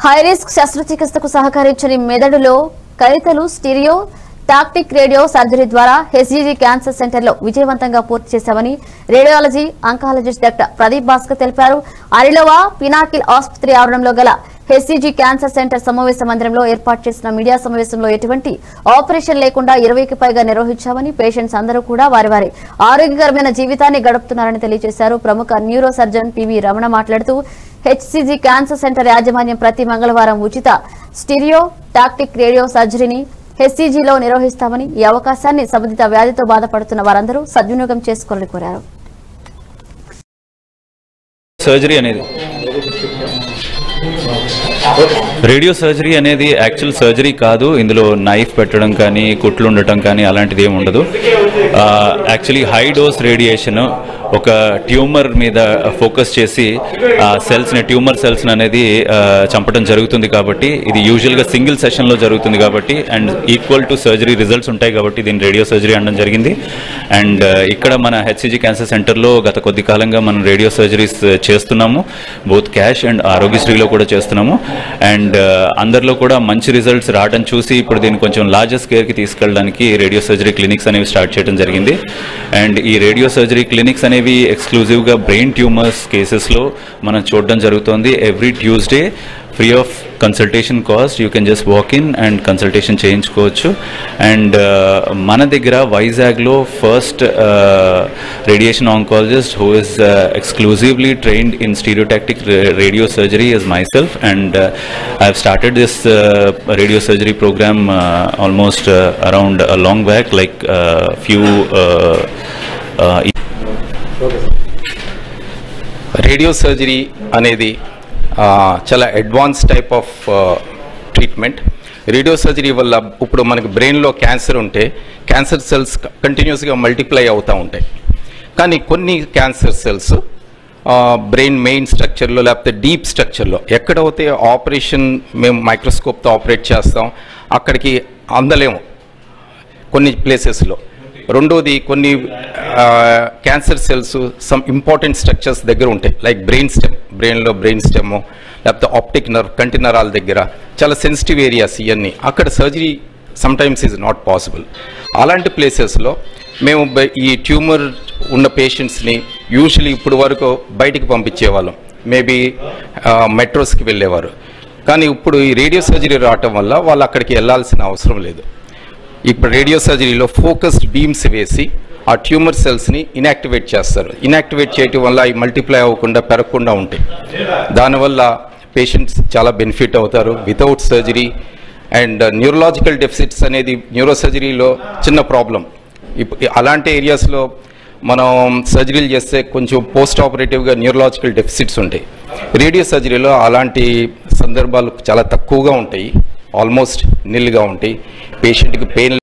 high risk శస్త్రచికిత్సకు సహకరించని మెదడులో కరితలు స్టీరియో టాక్టిక్ రేడియో సర్జరీ ద్వారా హెచ్జీజీ క్యాన్సర్ సెంటర్లో విజయవంతంగా పూర్తి చేశామని radiology oncologist doctor Pradeep Bhaskar తెలిపారు అరిలోవా పినాకిల్ ఆసుపత్రి ఆవరణంలో గల హెచ్సీజీ క్యాన్సర్ సెంటర్ సమావేశ మందిరంలో ఏర్పాటు చేసిన మీడియా సమావేశంలో ఎటువంటి ఆపరేషన్ లేకుండా ఇరవైకి పైగా నిర్వహించామని పేషెంట్స్ అందరూ కూడా వారి వారి ఆరోగ్యకరమైన జీవితాన్ని గడుపుతున్నారని తెలియజేశారు ప్రముఖ న్యూరో సర్జన్ పివి రమణ మాట్లాడుతూ హెచ్సీజీ క్యాన్సర్ సెంటర్ యాజమాన్యం ప్రతి మంగళవారం ఉచిత స్టీరియో టాక్టిక్ రేడియో సర్జరీని హెచ్సీజీలో నిర్వహిస్తామని ఈ అవకాశాన్ని సంబంధిత వ్యాధితో బాధపడుతున్న వారందరూ సద్వినియోగం చేసుకోవాలని కోరారు సర్జరీ అనేది రేడియో సర్జరీ అనేది యాక్చువల్ సర్జరీ కాదు ఇందులో నైఫ్ పెట్టడం కానీ కుట్లు ఉండటం కానీ అలాంటిది ఏమి ఉండదు యాక్చువల్లీ హై డోస్ రేడియేషన్ ఒక ట్యూమర్ మీద ఫోకస్ చేసి ఆ సెల్స్ని ట్యూమర్ సెల్స్ అనేది ఆ, చంపడం జరుగుతుంది కాబట్టి ఇది యూజువల్గా సింగిల్ సెషన్లో జరుగుతుంది కాబట్టి and equal to surgery results ఉంటాయి కాబట్టి దీన్ని రేడియో సర్జరీ అనడం జరిగింది అండ్ ఇక్కడ మన హెచ్సిజీ క్యాన్సర్ సెంటర్లో గత కొద్ది కాలంగా మనం రేడియో సర్జరీస్ చేస్తున్నాము బోత్ క్యాష్ అండ్ ఆరోగ్యశ్రీలో కూడా చేస్తున్నాము అండ్ అందరిలో కూడా మంచి రిజల్ట్స్ రావడం చూసి ఇప్పుడు దీన్ని కొంచెం లార్జెస్ట్ స్కేర్కి తీసుకెళ్ళడానికి రేడియో సర్జరీ క్లినిక్స్ అనేవి స్టార్ట్ చేయడం జరిగింది అండ్ ఈ రేడియో సర్జరీ క్లినిక్స్ అనేవి ఎక్స్క్లూజివ్గా బ్రెయిన్ ట్యూమర్స్ కేసెస్లో మనం చూడడం జరుగుతుంది every Tuesday free of consultation cost you can just walk in and consultation చేయించుకోవచ్చు అండ్ మన దగ్గర వైజాగ్లో first radiation oncologist who is exclusively trained in stereotactic radio surgery is myself and I have started this radio surgery programme almost around long back like few radio surgery అనేది ఆ, చాలా advance type of treatment radio surgery వల్ల ఇప్పుడు మనకి బ్రెయిన్లో cancer ఉంటే cancer cells కంటిన్యూస్గా multiply అవుతూ ఉంటాయి కానీ కొన్ని క్యాన్సర్ సెల్స్ బ్రెయిన్ మెయిన్ స్ట్రక్చర్లో లేకపోతే డీప్ స్ట్రక్చర్లో ఎక్కడైతే ఆపరేషన్ మేము మైక్రోస్కోప్తో ఆపరేట్ చేస్తాం అక్కడికి అందలేము కొన్ని ప్లేసెస్లో రెండోది కొన్ని cancer cells some important structures దగ్గర ఉంటాయి లైక్ బ్రెయిన్ స్టెమ్ బ్రెయిన్లో బ్రెయిన్ స్టెమ్ లేకపోతే ఆప్టిక్ నర్వ్ కంటి నరాల దగ్గర చాలా సెన్సిటివ్ ఏరియాస్ ఇవన్నీ అక్కడ surgery sometimes is not possible అలాంటి ప్లేసెస్లో మేము బ- ఈ ట్యూమర్ ఉన్న పేషెంట్స్ని యూజువలీ ఇప్పుడు వరకు బయటికి పంపించేవాళ్ళం మేబీ మెట్రోస్కి వెళ్ళేవారు కానీ ఇప్పుడు ఈ రేడియో సర్జరీ రావటం వల్ల వాళ్ళు అక్కడికి వెళ్ళాల్సిన అవసరం లేదు ఇప్పుడు రేడియో సర్జరీలో ఫోకస్డ్ బీమ్స్ వేసి ఆ ట్యూమర్ సెల్స్ని ఇన్యాక్టివేట్ చేస్తారు ఇన్యాక్టివేట్ చేయటం వల్ల అవి మల్టిప్లై అవ్వకుండా పెరగకుండా ఉంటాయి దానివల్ల పేషెంట్స్ చాలా బెనిఫిట్ అవుతారు without surgery and neurological deficits అనేది న్యూరో సర్జరీలో చిన్న ప్రాబ్లం ఇప్పుడు అలాంటి ఏరియాస్లో మనం సర్జరీలు చేస్తే కొంచెం పోస్ట్ ఆపరేటివ్గా న్యూరలాజికల్ డెఫిసిట్స్ ఉంటాయి రేడియో సర్జరీలో అలాంటి సందర్భాలు చాలా తక్కువగా ఉంటాయి ఆల్మోస్ట్ నిల్గా ఉంటాయి పేషెంట్కి పెయిన్